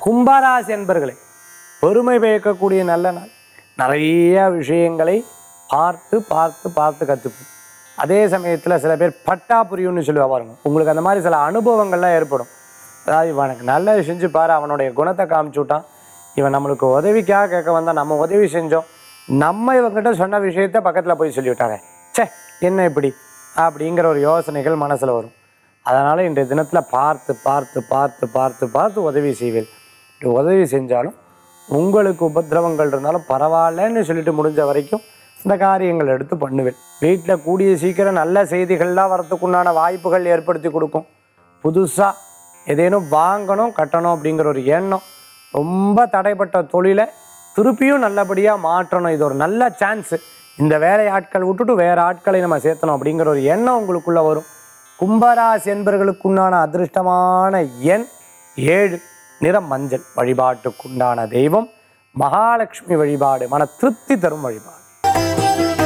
கும்பராசி என்பர்களே பெருமை பயக்கக்கூடிய நல்ல நாள் நிறைய விஷயங்களை பார்த்து பார்த்து பார்த்து கற்றுப்போம் அதே சமயத்தில் சில பேர் பட்டா புரியும்னு சொல்லுவா பாருங்க உங்களுக்கு அந்த மாதிரி சில அனுபவங்கள்லாம் ஏற்படும் அதாவது இவனுக்கு நல்லது செஞ்சு பாரு அவனுடைய குணத்தை காமிச்சு விட்டான் இவன் நம்மளுக்கு உதவிக்காக கேட்க வந்தா நம்ம உதவி செஞ்சோம் நம்ம இவங்கிட்ட சொன்ன விஷயத்த பக்கத்தில் போய் சொல்லிவிட்டாங்க ச்சே என்ன இப்படி அப்படிங்கிற ஒரு யோசனைகள் மனசில் வரும் அதனால் இன்றைய தினத்தில் பார்த்து பார்த்து பார்த்து பார்த்து பார்த்து உதவி செய்வேன் இப்படி உதவி செஞ்சாலும் உங்களுக்கு உபத்திரவங்கள் இருந்தாலும் பரவாயில்லன்னு சொல்லிட்டு முடிஞ்ச வரைக்கும் இந்த காரியங்கள் எடுத்து பண்ணுவேன் வீட்டில் கூடிய சீக்கிரம் நல்ல செய்திகள்லாம் வரத்துக்குண்டான வாய்ப்புகள் ஏற்படுத்தி கொடுக்கும் புதுசாக ஏதேனும் வாங்கணும் கட்டணும் அப்படிங்கிற ஒரு எண்ணம் ரொம்ப தடைப்பட்ட தொழிலை திருப்பியும் நல்லபடியாக மாற்றணும் இது ஒரு நல்ல சான்ஸு இந்த வேலை ஆட்கள் விட்டுட்டு வேறு ஆட்களை நம்ம சேர்த்தணும் அப்படிங்கிற ஒரு எண்ணம் உங்களுக்குள்ளே வரும் கும்பராசி என்பர்களுக்குண்டான அதிர்ஷ்டமான எண் ஏழு நிறம் மஞ்சள் வழிபாட்டுக்குண்டான தெய்வம் மகாலட்சுமி வழிபாடு மன திருப்தி தரும் வழிபாடு